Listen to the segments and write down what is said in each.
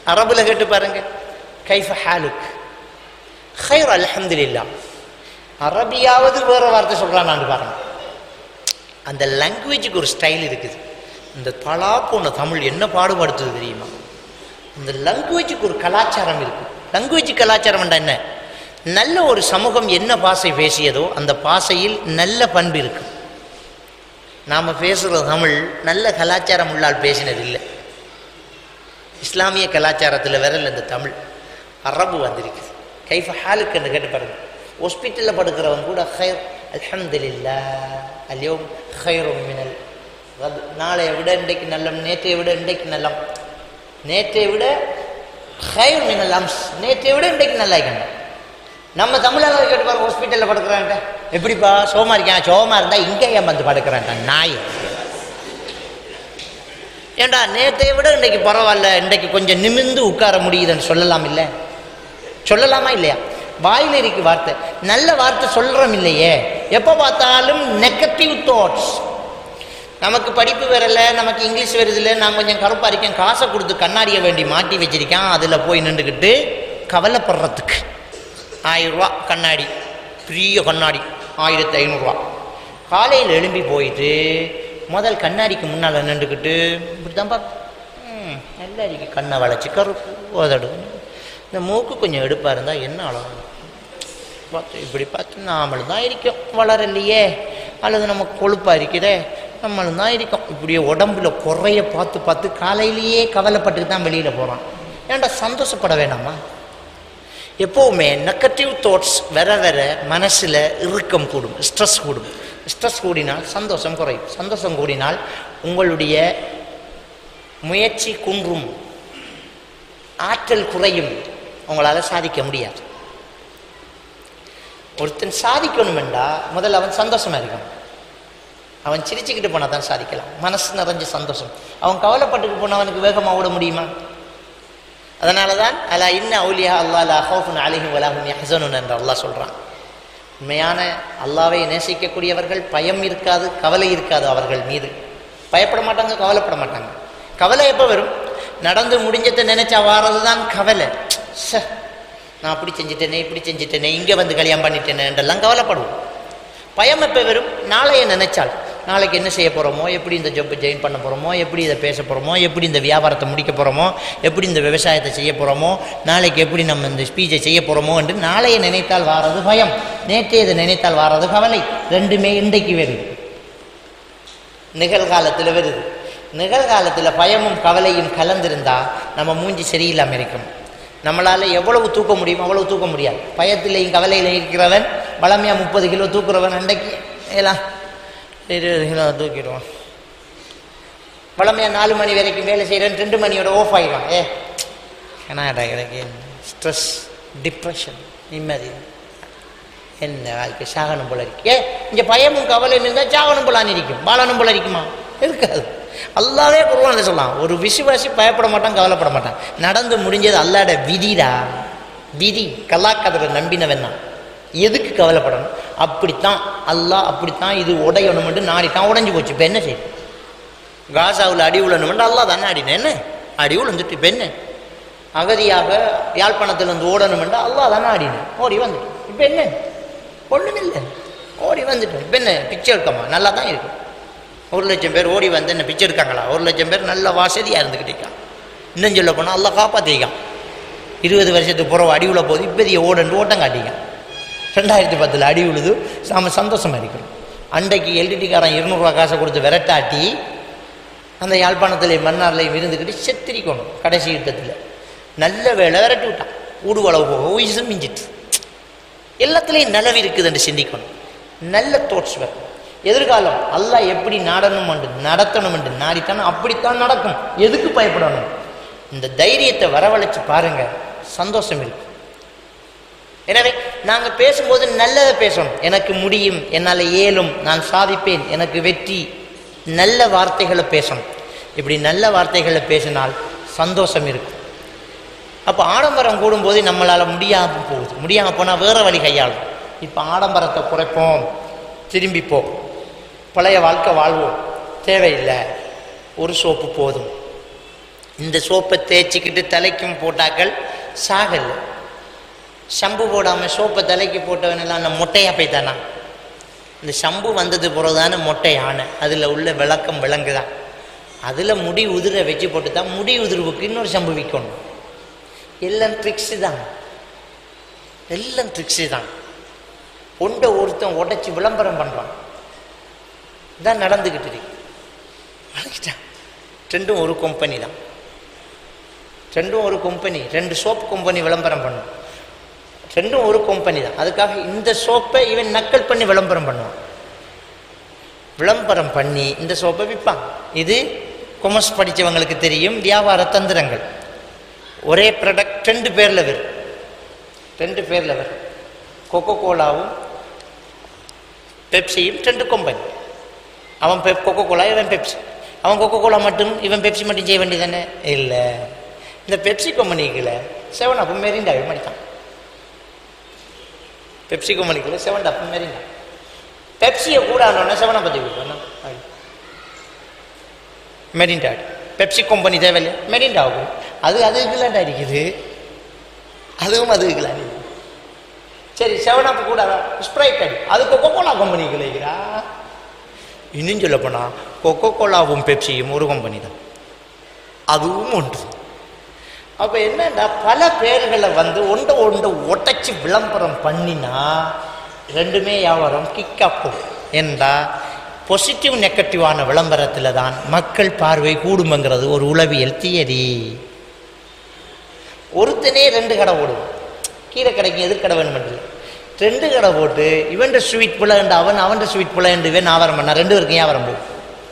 அரபுல கேட்டு பாருங்க கைஃப ஹாலுக் ஹைர் அல்ஹம்துலில்லா அரபியாவது வேற வார்த்தை சொல்றான் பாருங்க அந்த லாங்குவேஜுக்கு ஒரு ஸ்டைல் இருக்குது இந்த தலா போன தமிழ் என்ன பாடுபடுத்துது தெரியுமா இந்த லாங்குவேஜுக்கு ஒரு கலாச்சாரம் இருக்கு லாங்குவேஜ் கலாச்சாரம் என்ன நல்ல ஒரு சமூகம் என்ன பாசை பேசியதோ அந்த பாசையில் நல்ல பண்பு இருக்கு நாம பேசுகிற தமிழ் நல்ல கலாச்சாரம் உள்ளால் பேசினது இல்லை இஸ்லாமிய கலாச்சாரத்தில் விரல் இந்த தமிழ் அரபு வந்திருக்குது கைஃப ஹாலுக்குன்னு கேட்டு பாருங்க ஹாஸ்பிட்டலில் படுக்கிறவன் கூட ஹைர் அல்ஹம்துலில்லா அல்யோம் ஹைரும் மினல் கத். நாளைய விட இன்றைக்கு நல்லம் நேற்றைய விட இன்றைக்கு நல்லம் நேற்றை விட ஹைர் மினல் அம்ஸ் நேற்றை விட இன்றைக்கு நல்லா இருக்கணும் நம்ம தமிழக கேட்டு பாருங்க ஹாஸ்பிட்டலில் படுக்கிறான்ட்ட எப்படிப்பா சோமா இருக்கேன் சோமா இருந்தால் இங்கே ஏன் வந்து படுக்கிறான்டா நாய் ஏண்டா நேற்றை விட இன்றைக்கு பரவாயில்ல இன்றைக்கு கொஞ்சம் நிமிர்ந்து உட்கார முடியுதுன்னு சொல்லலாம் இல்லை சொல்லலாமா இல்லையா வாயில் இருக்கு வார்த்தை நல்ல வார்த்தை சொல்கிறோம் இல்லையே எப்போ பார்த்தாலும் நெகட்டிவ் தாட்ஸ் நமக்கு படிப்பு வரல நமக்கு இங்கிலீஷ் வருதில்ல நான் கொஞ்சம் கருப்பாக இருக்கேன் காசை கொடுத்து கண்ணாடியை வேண்டி மாட்டி வச்சிருக்கேன் அதில் போய் நின்றுக்கிட்டு கவலைப்படுறதுக்கு ஆயிரம் ரூபா கண்ணாடி பெரிய கண்ணாடி ஆயிரத்தி ஐநூறுரூவா காலையில் எழும்பி போயிட்டு முதல் கண்ணாடிக்கு முன்னால் நின்றுக்கிட்டு இப்படி தான் ம் நல்லா இருக்கு கண்ணை வளைச்சி கருப்பு உதடு இந்த மூக்கு கொஞ்சம் எடுப்பாக இருந்தால் என்ன அழகு பார்த்து இப்படி பார்த்து நாமளும் தான் இருக்கோம் வளரலையே அல்லது நம்ம கொழுப்பாக இருக்குதே நம்மளும் தான் இருக்கோம் இப்படியே உடம்புல குறைய பார்த்து பார்த்து காலையிலேயே கவலைப்பட்டுட்டு தான் வெளியில் போகிறான் ஏன்டா சந்தோஷப்பட வேணாமா எப்போவுமே நெகட்டிவ் தாட்ஸ் வர வர மனசில் இறுக்கம் கூடும் ஸ்ட்ரெஸ் கூடும் ஸ்ட்ரெஸ் கூடினால் சந்தோஷம் குறையும் சந்தோஷம் கூடினால் உங்களுடைய முயற்சி குன்றும் ஆற்றல் குறையும் உங்களால் சாதிக்க முடியாது ஒருத்தன் சாதிக்கணுமெண்டா முதல்ல அவன் சந்தோஷமா இருக்கணும் அவன் சிரிச்சுக்கிட்டு போனால் தான் சாதிக்கலாம் மனசு நிறைஞ்ச சந்தோஷம் அவன் கவலைப்பட்டுக்கு போனவனுக்கு வேகமாக ஓட முடியுமா அதனால தான் அலா இன்ன அவுலியா அல்லா லா ஹவுஃபுன் அலிஹும் வலாஹும் யஹ்சனுன் என்று அல்லாஹ் சொல்கிறான் உண்மையான அல்லாவை நேசிக்கக்கூடியவர்கள் பயம் இருக்காது கவலை இருக்காது அவர்கள் மீது பயப்பட மாட்டாங்க கவலைப்பட மாட்டாங்க கவலை எப்போ வரும் நடந்து முடிஞ்சதை நினைச்சா வாரது தான் கவலை ச நான் அப்படி செஞ்சுட்டேனே இப்படி செஞ்சுட்டேனே இங்கே வந்து கல்யாணம் பண்ணிட்டேனே என்றெல்லாம் கவலைப்படுவோம் பயம் எப்போ வரும் நாளைய நினைச்சால் நாளைக்கு என்ன செய்ய போகிறோமோ எப்படி இந்த ஜப் ஜாயின் பண்ண போகிறோமோ எப்படி இதை பேச போகிறோமோ எப்படி இந்த வியாபாரத்தை முடிக்க போகிறோமோ எப்படி இந்த விவசாயத்தை செய்ய போகிறோமோ நாளைக்கு எப்படி நம்ம இந்த ஸ்பீச்சை செய்ய போகிறோமோ என்று நாளைய நினைத்தால் வாரது பயம் நேற்றே இதை நினைத்தால் வாரது கவலை ரெண்டுமே இன்றைக்கு வருது நிகழ்காலத்தில் வருது நிகழ்காலத்தில் பயமும் கவலையும் கலந்திருந்தா நம்ம மூஞ்சி சரியில்லாமல் இருக்கும் நம்மளால் எவ்வளவு தூக்க முடியுமோ அவ்வளவு தூக்க முடியாது பயத்திலையும் கவலையில் இருக்கிறவன் பழமையாக முப்பது கிலோ தூக்குறவன் அன்றைக்கு எல்லாம் இருபது கிலோ தூக்கிடுவான் பழமையாக நாலு மணி வரைக்கும் வேலை செய்கிறேன் ரெண்டு மணியோட ஆஃப் ஆகிடுவான் ஏ கனாடா எனக்கு ஸ்ட்ரெஸ் டிப்ரெஷன் நிம்மதி என்ன வாழ்க்கை சாகனம் போல இருக்கு ஏ இங்கே பயமும் கவலை இருந்தால் சாகனம் போலான்னு இருக்கும் பாலனும் போல இருக்குமா இருக்காது அல்லாவே குருவான சொல்லலாம் ஒரு விசுவாசி பயப்பட மாட்டான் கவலைப்பட மாட்டான் நடந்து முடிஞ்சது அல்லாட விதிடா விதி கல்லாக்கதில் நம்பினவன் தான் எதுக்கு கவலைப்படணும் அப்படித்தான் அல்லாஹ் அப்படித்தான் இது உடையணும்னு நாடிட்டான் உடைஞ்சு போச்சு இப்போ என்ன செய்யும் காசாவில் அடி உழணுமென்று அல்லா தானே அடினேன் என்ன அடி உழந்துட்டு இப்போ என்ன அகதியாக யாழ்ப்பாணத்திலிருந்து ஓடணுமென்று அல்லா தானே ஆடினேன் ஓடி வந்துட்டு இப்போ என்ன ஒன்றுமில்லை ஓடி வந்துட்டோம் இப்போ என்ன பிச்சை எடுக்கமா நல்லா தான் இருக்கும் ஒரு லட்சம் பேர் ஓடி வந்து என்ன பிச்சை எடுக்காங்களா ஒரு லட்சம் பேர் நல்ல வசதியாக இருந்துக்கிட்டு இருக்கான் இன்னும் சொல்ல போனால் அல்லா காப்பாற்றிக்கான் இருபது வருஷத்துக்கு புறவு அடி உள்ள போது இப்போதைய ஓடண்டு ஓட்டம் காட்டிக்கான் ரெண்டாயிரத்தி பத்தில் அடி உழுது நாம சந்தோஷமாக இருக்கிறோம் அன்றைக்கு எல்டிடிக்காரன் இருநூறுவா காசை கொடுத்து விரட்டாட்டி அந்த யாழ்ப்பாணத்தில் மன்னார்லையும் இருந்துக்கிட்டு செத்திரிக்கணும் கடைசி யுத்தத்தில் நல்ல வேலை விரட்டி விட்டான் ஊடுவளவு போக உயிசும் மிஞ்சிட்டு எல்லாத்துலேயும் நிலவு இருக்குதுன்னு சிந்திக்கணும் நல்ல தோட்ஸ் வரும் எதிர்காலம் அல்லாஹ் எப்படி நாடணும் என்று நடத்தணும் என்று நாடித்தானோ அப்படித்தான் நடக்கும் எதுக்கு பயப்படணும் இந்த தைரியத்தை வரவழைச்சு பாருங்க சந்தோஷம் இருக்கு எனவே நாங்கள் பேசும்போது நல்லதை பேசணும் எனக்கு முடியும் என்னால் இயலும் நான் சாதிப்பேன் எனக்கு வெற்றி நல்ல வார்த்தைகளை பேசணும் இப்படி நல்ல வார்த்தைகளை பேசினால் சந்தோஷம் இருக்கும் அப்போ ஆடம்பரம் கூடும்போது நம்மளால் முடியாமல் போகுது முடியாமல் போனால் வேறு வழி கையாளும் இப்போ ஆடம்பரத்தை குறைப்போம் திரும்பிப்போம் பழைய வாழ்க்கை வாழ்வோம் தேவையில்லை ஒரு சோப்பு போதும் இந்த சோப்பை தேய்ச்சிக்கிட்டு தலைக்கும் போட்டாக்கள் சாகல ஷம்பு போடாமல் சோப்பை தலைக்கு போட்டவனெல்லாம் அந்த மொட்டையா போய்த்தானா இந்த ஷம்பு வந்தது பிறகுதானே மொட்டை யானை அதில் உள்ள விளக்கம் விளங்குதான் அதில் முடி உதிர வச்சு போட்டு தான் முடி உதிர்வுக்கு இன்னொரு ஷம்பு விற்கணும் எல்லாம் ட்ரிக்ஸு தான் எல்லாம் ட்ரிக்ஸு தான் ஒன்றை ஒருத்தன் உடைச்சி விளம்பரம் பண்ணுறான் இதான் நடந்துக்கிட்டு இருக்கு வணக்கிட்டான் ரெண்டும் ஒரு கம்பெனி தான் ரெண்டும் ஒரு கம்பெனி ரெண்டு சோப் கம்பெனி விளம்பரம் பண்ணும் ரெண்டும் ஒரு கம்பெனி தான் அதுக்காக இந்த சோப்பை இவன் நக்கல் பண்ணி விளம்பரம் பண்ணுவான் விளம்பரம் பண்ணி இந்த சோப்பை விற்பான் இது கொமர்ஸ் படித்தவங்களுக்கு தெரியும் வியாபார தந்திரங்கள் ஒரே ப்ராடக்ட் ரெண்டு பேரில் வரும் ரெண்டு பேரில் வரும் கொக்கோ கோலாவும் பெப்சியும் ரெண்டு கம்பெனி அவன் பெப் கொக்கோ கோலா இவன் பெப்சி அவன் கொக்கோ கோலா மட்டும் இவன் பெப்சி மட்டும் செய்ய வேண்டியதானே இல்லை இந்த பெப்சி கம்பெனிக்குள்ள செவன் அப் மெரிண்டாவே மடித்தான் பெப்சி கம்பெனிக்குள்ள செவன் அப் மெரிண்டா பெப்சியை கூட ஆனோடனே செவனை பற்றி கொடுக்கணும் மெரிண்டா பெப்சி கம்பெனி தேவையில்லை மெரிண்டா ஆகும் அது அதுக்குலாண்டா இருக்குது அதுவும் அதுக்குலாம் இருக்குது சரி செவன் அப் கூட ஸ்ப்ரைட் அடி அது கொக்கோ கோலா கம்பெனிக்கு வைக்கிறா இன்னும் சொல்ல போனால் கொக்கோ கோலாவும் பெப்சியும் ஒரு கம்பெனி தான் அதுவும் ஒன்று அப்போ என்னன்னா பல பேர்களை வந்து ஒன்றை ஒன்றை ஒட்டச்சி விளம்பரம் பண்ணினா ரெண்டுமே வியாபாரம் கிக்காப்போம் என்றா பாசிட்டிவ் நெகட்டிவான விளம்பரத்தில் தான் மக்கள் பார்வை கூடுமங்கிறது ஒரு உளவியல் தியரி ஒருத்தனே ரெண்டு கடை ஓடும் கீழே கடைக்கு எதிர்கடை வேணும் ரெண்டு கடை போட்டு இவன் ஸ்வீட் புலண்டு அவன் அவன் ஸ்வீட் புலண்டு இவன் வியாபாரம் பண்ணா ரெண்டு பேருக்கும் வியாபாரம் போகும்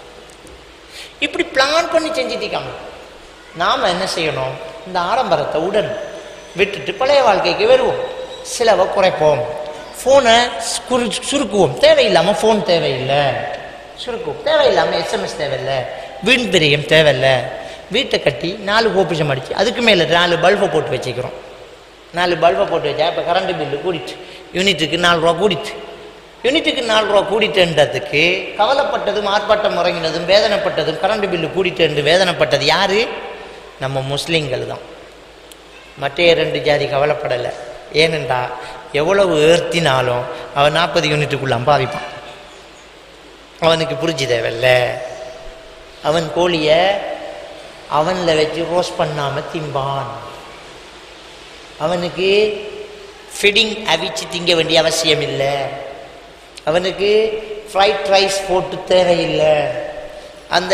இப்படி பிளான் பண்ணி செஞ்சுட்டிக்காம நாம் என்ன செய்யணும் இந்த ஆடம்பரத்தை உடன் விட்டுட்டு பழைய வாழ்க்கைக்கு வருவோம் சிலவை குறைப்போம் ஃபோனை குறு சுருக்குவோம் தேவையில்லாமல் ஃபோன் தேவையில்லை சுருக்குவோம் தேவையில்லாமல் எஸ்எம்எஸ் தேவையில்லை வீண் பிரியம் தேவையில்லை வீட்டை கட்டி நாலு கோபிஷம் அடித்து அதுக்கு மேலே நாலு பல்பை போட்டு வச்சுக்கிறோம் நாலு பல்பை போட்டு வச்சா இப்போ கரண்ட் பில்லு கூடிட்டு யூனிட்டுக்கு நாலு ரூபா கூடிட்டு யூனிட்டுக்கு நாலு ரூபா கூடிட்டுன்றதுக்கு கவலைப்பட்டதும் ஆர்ப்பாட்டம் முறங்கினதும் வேதனைப்பட்டதும் கரண்ட் பில்லு கூடிட்டு வேதனைப்பட்டது யாரு நம்ம முஸ்லீம்கள் தான் மற்ற ரெண்டு ஜாதி கவலைப்படலை ஏனென்றா எவ்வளவு ஏர்த்தினாலும் அவன் நாற்பது யூனிட்டுக்குள்ள அம்பாவிப்பான் அவனுக்கு புரிஞ்சு தேவையில்ல அவன் கோழியை அவனில் வச்சு ரோஸ்ட் பண்ணாமல் திம்பான் அவனுக்கு ஃபிடிங் அவிச்சு திங்க வேண்டிய அவசியம் இல்லை அவனுக்கு ஃப்ரைட் ரைஸ் போட்டு தேவையில்லை அந்த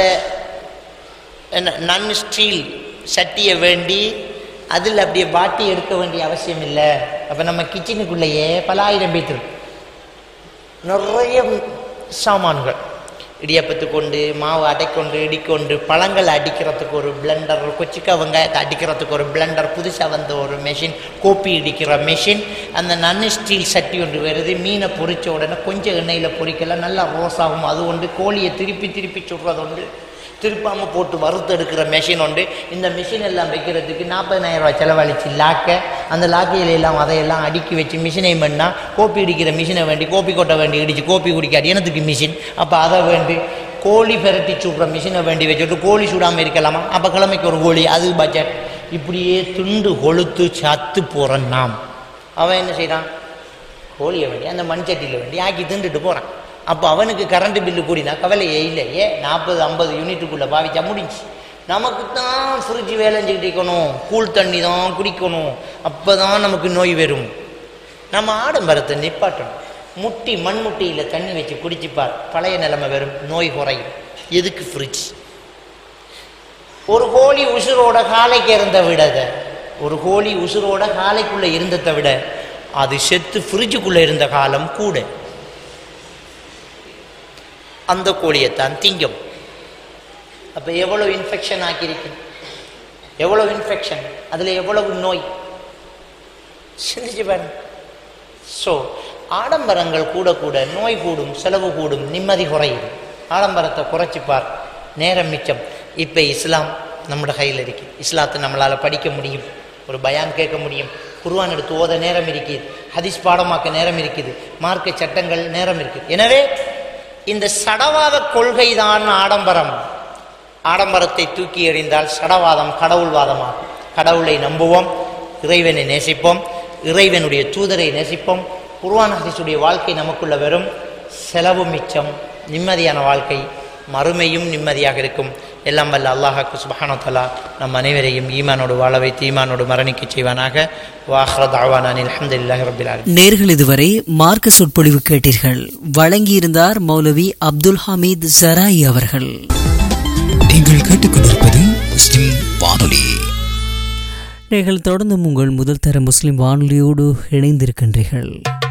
என்ன நன் ஸ்டீல் சட்டியை வேண்டி அதில் அப்படியே பாட்டி எடுக்க வேண்டிய அவசியம் இல்லை அப்போ நம்ம கிச்சனுக்குள்ளேயே பல ஆயிரம் பேர் நிறைய சாமான்கள் இடியப்பத்து கொண்டு மாவு அடைக்கொண்டு இடிக்கொண்டு பழங்கள் அடிக்கிறதுக்கு ஒரு பிளெண்டர் கொச்சிக்காய் வெங்காயத்தை அடிக்கிறதுக்கு ஒரு பிளெண்டர் புதுசாக வந்த ஒரு மெஷின் கோப்பி இடிக்கிற மெஷின் அந்த நன்னு ஸ்டீல் சட்டி ஒன்று வருது மீனை பொரிச்ச உடனே கொஞ்சம் எண்ணெயில் பொரிக்கலாம் நல்லா ரோஸாகும் அது ஒன்று கோழியை திருப்பி திருப்பி சுடுறது உண்டு திருப்பாமல் போட்டு வறுத்தெடுக்கிற மெஷின் உண்டு இந்த மிஷின் எல்லாம் வைக்கிறதுக்கு நாற்பதினாயிரம் ரூபாய் செலவழிச்சு லாக்க அந்த லாக்கையில எல்லாம் அதையெல்லாம் அடுக்கி வச்சு மிஷினை பண்ணால் கோப்பி இடிக்கிற மிஷினை வேண்டி கோப்பி கொட்டை வேண்டி இடிச்சு கோப்பி குடிக்காது எனத்துக்கு மிஷின் அப்போ அதை வேண்டி கோழி பெரட்டி சுடுற மிஷினை வேண்டி வச்சுட்டு கோழி சுடாமல் இருக்கலாமா அப்போ கிழமைக்கு ஒரு கோழி அது பட்ஜெட் இப்படியே துண்டு கொளுத்து சத்து போகிறான் நாம் அவன் என்ன செய்கிறான் கோழியை வேண்டி அந்த மண் சட்டியில் வேண்டி ஆக்கி திண்டுட்டு போகிறான் அப்போ அவனுக்கு கரண்ட் பில்லு கூடினா கவலையே இல்லை ஏ நாற்பது ஐம்பது யூனிட்டுக்குள்ளே பாவிச்சா முடிஞ்சு நமக்கு தான் ஃப்ரிட்ஜ் வேலை செஞ்சுக்கிட்டு இருக்கணும் கூல் தண்ணி தான் குடிக்கணும் அப்போ தான் நமக்கு நோய் வரும் நம்ம ஆடம்பரத்தை நிப்பாட்டணும் முட்டி மண்முட்டியில் தண்ணி வச்சு குடிச்சுப்பார் பழைய நிலைமை வரும் நோய் குறையும் எதுக்கு ஃப்ரிட்ஜ் ஒரு கோழி உசுரோட காலைக்கு இருந்த விட ஒரு கோழி உசுரோட காலைக்குள்ளே இருந்ததை விட அது செத்து ஃப்ரிட்ஜுக்குள்ளே இருந்த காலம் கூட அந்த கோழியைத்தான் திங்கும் அப்போ எவ்வளோ இன்ஃபெக்ஷன் ஆக்கியிருக்கு எவ்வளோ இன்ஃபெக்ஷன் அதில் எவ்வளவு நோய் சிந்திச்சு பாருங்க ஸோ ஆடம்பரங்கள் கூட கூட நோய் கூடும் செலவு கூடும் நிம்மதி குறையும் ஆடம்பரத்தை குறைச்சிப்பார் நேரம் மிச்சம் இப்போ இஸ்லாம் நம்மளோட கையில் இருக்கு இஸ்லாத்தை நம்மளால் படிக்க முடியும் ஒரு பயான் கேட்க முடியும் குர்வான் எடுத்து ஓத நேரம் இருக்குது ஹதீஸ் பாடமாக்க நேரம் இருக்குது மார்க்க சட்டங்கள் நேரம் இருக்குது எனவே இந்த சடவாத கொள்கைதான் ஆடம்பரம் ஆடம்பரத்தை தூக்கி எறிந்தால் சடவாதம் கடவுள்வாதமாகும் கடவுளை நம்புவோம் இறைவனை நேசிப்போம் இறைவனுடைய தூதரை நேசிப்போம் குர்ஆன் ஹதீஸுடைய வாழ்க்கை நமக்குள்ள வரும் செலவு மிச்சம் நிம்மதியான வாழ்க்கை மறுமையும் நிம்மதியாக இருக்கும் எல்லாம் வல்ல அல்லாஹாக்கு சுபஹானு தலா நம் அனைவரையும் ஈமானோடு வாழ வைத்து ஈமானோடு மரணிக்க செய்வானாக வாஹ்ரத் அவானான் அல்ஹம்துலில்லாஹி ரப்பில் ஆலமீன் நேர்கள் இதுவரை மார்க்க சொற்பொழிவு கேட்டீர்கள் வழங்கியிருந்தார் மௌலவி அப்துல் ஹமீத் ஜராய் அவர்கள் நீங்கள் கேட்டுக்கொண்டிருப்பது முஸ்லிம் வானொலி நீங்கள் தொடர்ந்து உங்கள் முதல் தர முஸ்லிம் வானொலியோடு இணைந்திருக்கின்றீர்கள்